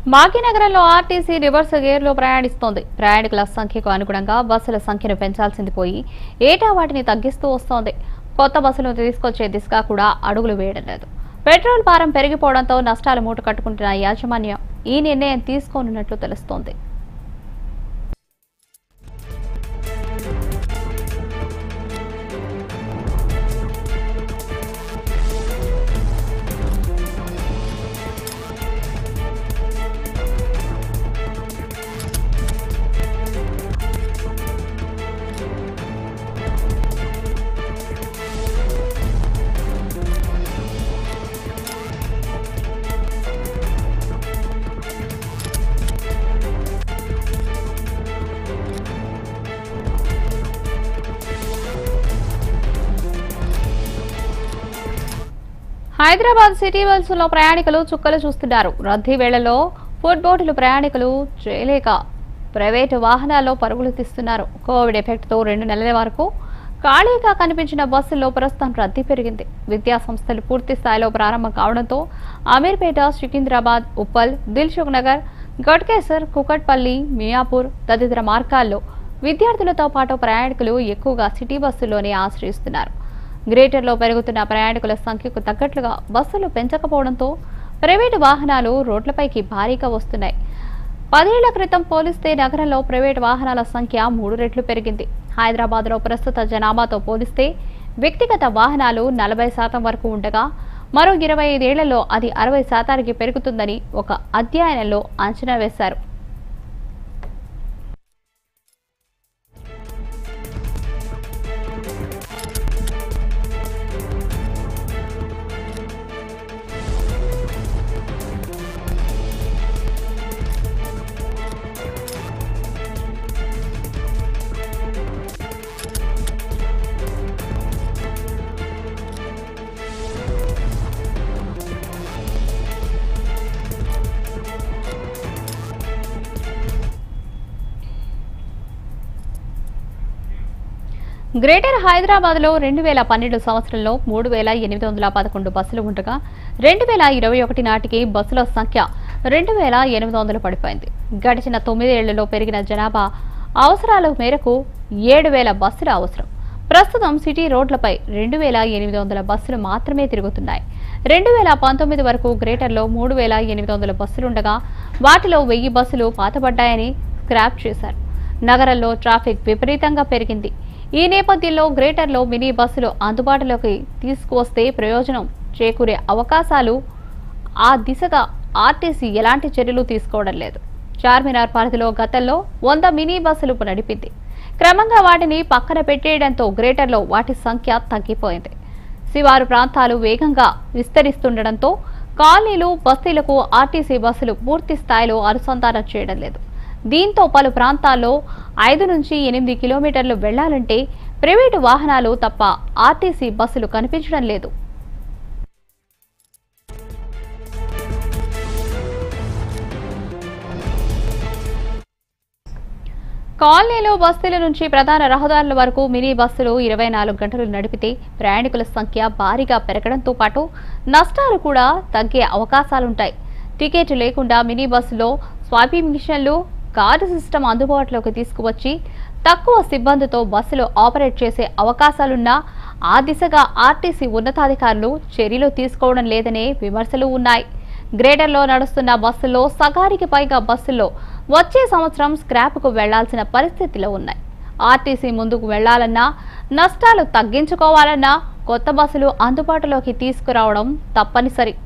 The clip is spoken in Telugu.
భాగ్యనగరంలో ఆర్టీసీ రివర్స్ గేర్లో ప్రయాణిస్తోంది ప్రయాణికుల సంఖ్యకు అనుగుణంగా బస్సుల సంఖ్యను పెంచాల్సింది పోయి ఏటా వాటిని తగ్గిస్తూ వస్తోంది కొత్త బస్సులను తీసుకొచ్చే దిశగా కూడా అడుగులు వేయడం లేదు పెట్రోల్ భారం పెరిగిపోవడంతో నష్టాలు మూట కట్టుకుంటున్న యాజమాన్యం ఈ నిర్ణయం తీసుకోనున్నట్లు తెలుస్తోంది హైదరాబాద్ సిటీ బస్సులో ప్రయాణికులు చుక్కలు చూస్తున్నారు రద్దీ వేళలో ఫుడ్ బోటులు ప్రయాణికులు చేయలేక ప్రైవేటు వాహనాల్లో పరుగులు తీస్తున్నారు కోవిడ్ ఎఫెక్ట్తో రెండు నెలల వరకు ఖాళీగా కనిపించిన బస్సుల్లో ప్రస్తుతం రద్దీ పెరిగింది విద్యా సంస్థలు పూర్తి స్థాయిలో ప్రారంభం కావడంతో అమీర్పేట సికింద్రాబాద్ ఉప్పల్ దిల్సుఖ్ నగర్ గట్కేసర్ కుకట్పల్లి మియాపూర్ తదితర మార్గాల్లో విద్యార్థులతో పాటు ప్రయాణికులు ఎక్కువగా సిటీ బస్సుల్లోనే ఆశ్రయిస్తున్నారు గ్రేటర్లో పెరుగుతున్న ప్రయాణికుల సంఖ్యకు తగ్గట్లుగా బస్సులు పెంచకపోవడంతో ప్రైవేటు వాహనాలు రోడ్లపైకి భారీగా వస్తున్నాయి పదేళ్ల క్రితం పోలిస్తే నగరంలో ప్రైవేటు వాహనాల సంఖ్య మూడు రెట్లు పెరిగింది హైదరాబాద్లో ప్రస్తుత జనాభాతో పోలిస్తే వ్యక్తిగత వాహనాలు నలభై శాతం వరకు ఉండగా మరో ఇరవై ఐదేళ్లలో అది అరవై శాతానికి పెరుగుతుందని ఒక అధ్యయనంలో అంచనా వేశారు గ్రేటర్ హైదరాబాద్ లో రెండు వేల పన్నెండు సంవత్సరంలో మూడు వేల ఎనిమిది వందల పదకొండు బస్సులు ఉండగా రెండు వేల ఇరవై ఒకటి నాటికి బస్సుల సంఖ్య రెండు వేల ఎనిమిది వందలు పడిపోయింది గడిచిన తొమ్మిదేళ్లలో పెరిగిన జనాభా అవసరాల మేరకు ఏడు వేల బస్సులు అవసరం ప్రస్తుతం సిటీ రోడ్లపై రెండు వేల ఎనిమిది వందల బస్సులు మాత్రమే తిరుగుతున్నాయి రెండు వేల పంతొమ్మిది వరకు గ్రేటర్లో మూడు వేల ఎనిమిది వందల బస్సులుండగా వాటిలో వెయ్యి బస్సులు పాతబడ్డాయని స్క్రాప్ చేశారు నగరంలో ట్రాఫిక్ విపరీతంగా పెరిగింది ఈ నేపథ్యంలో గ్రేటర్లో మినీ బస్సులు అందుబాటులోకి తీసుకువస్తే ప్రయోజనం చేకూరే అవకాశాలు ఆ దిశగా ఆర్టీసీ ఎలాంటి చర్యలు తీసుకోవడం లేదు చార్మినార్ పరిధిలో గతంలో వంద మినీ బస్సులు నడిపింది క్రమంగా వాటిని పక్కన పెట్టేయడంతో గ్రేటర్లో వాటి సంఖ్య తగ్గిపోయింది శివారు ప్రాంతాలు వేగంగా విస్తరిస్తుండటంతో కాలనీలు బస్తీలకు ఆర్టీసీ బస్సులు పూర్తి స్థాయిలో అనుసంధానం చేయడం లేదు దీంతో పలు ప్రాంతాల్లో ఐదు నుంచి ఎనిమిది కిలోమీటర్లు వెళ్లాలంటే ప్రైవేటు వాహనాలు తప్ప ఆర్టీసీ బస్సులు కనిపించడం లేదు కాలనీలు బస్తీల నుంచి ప్రధాన రహదారుల వరకు మినీ బస్సులు ఇరవై నాలుగు గంటలు నడిపితే ప్రయాణికుల సంఖ్య భారీగా పెరగడంతో పాటు నష్టాలు కూడా తగ్గే అవకాశాలుంటాయి టికెట్ లేకుండా మినీ బస్సులో స్వాపింగ్ మిషన్లు కార్డు సిస్టమ్ అందుబాటులోకి తీసుకువచ్చి తక్కువ సిబ్బందితో బస్సులు ఆపరేట్ చేసే అవకాశాలున్నా ఆ దిశగా ఆర్టీసీ ఉన్నతాధికారులు చర్యలు తీసుకోవడం లేదనే విమర్శలు ఉన్నాయి గ్రేటర్లో నడుస్తున్న బస్సుల్లో సగానికి పైగా బస్సుల్లో వచ్చే సంవత్సరం స్క్రాప్కు వెళ్లాల్సిన పరిస్థితిలో ఉన్నాయి ఆర్టీసీ ముందుకు వెళ్లాలన్నా నష్టాలు తగ్గించుకోవాలన్నా కొత్త బస్సులు అందుబాటులోకి తీసుకురావడం తప్పనిసరి